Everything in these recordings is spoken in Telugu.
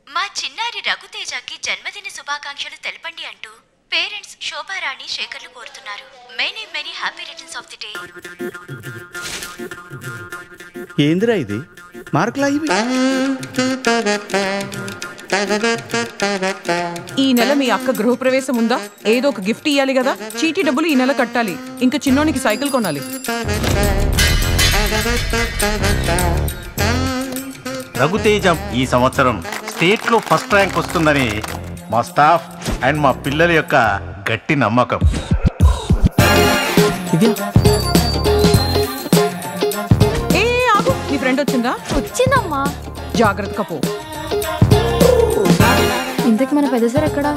మా చిన్నారి రఘుతేజకి జన్మదిన శుభాకాంక్షలు తెలపండి అంటూ పేరెంట్స్ శోభారాణి శేఖర్లు కోరుతున్నారు many many happy returns of the day ఏందిరా ఇది మార్కులా ఇవి ఈ నెల మీ అక్క గృహప్రవేశం ఉందా ఏదో ఒక గిఫ్ట్ ఇవ్వాలి కదా చీటీ డబ్బులు ఈ నెల కట్టాలి ఇంకా చిన్నోనికి సైకిల్ కొనాలి రఘుతేజం ఈ సంవత్సరం స్టేట్ లో ఫస్ట్ ర్యాంక్ వస్తుందని మా స్టాఫ్ అండ్ మా పిల్లల యొక్క గట్టి నమ్మకం ఏ ఆగు నీ ఫ్రెండ్ వచ్చిందా వచ్చిందమ్మా జాగ్రత్తగా పో ఇంతకు మన పెద్ద సార్ ఎక్కడా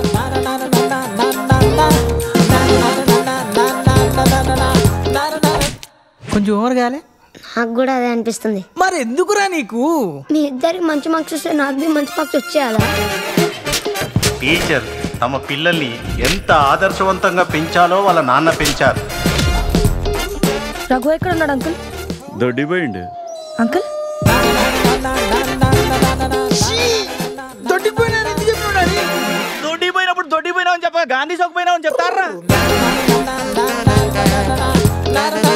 కొంచెం ఓవర్ కాలే నాకు కూడా అదే అనిపిస్తుంది మరి ఎందుకురా నీకు మీ ఇద్దరికి మంచి మార్క్స్ వస్తే నాకు బి మంచి మార్క్స్ వచ్చేయాలా టీచర్ తమ పిల్లల్ని ఎంత ఆదర్శవంతంగా పెంచాలో వాళ్ళ నాన్న పెంచారు రఘు ఎక్కడ ఉన్నాడు అంకుల్ దొడ్డిపోయిండు అంకుల్ దొడ్డిపోయినా ఎందుకు చెప్పినాడు అది? దొడ్డిపోయినప్పుడు దొడ్డిపోయినావు అని చెప్ప గాంధీ చౌక్ పోయినావు అని చెప్తారా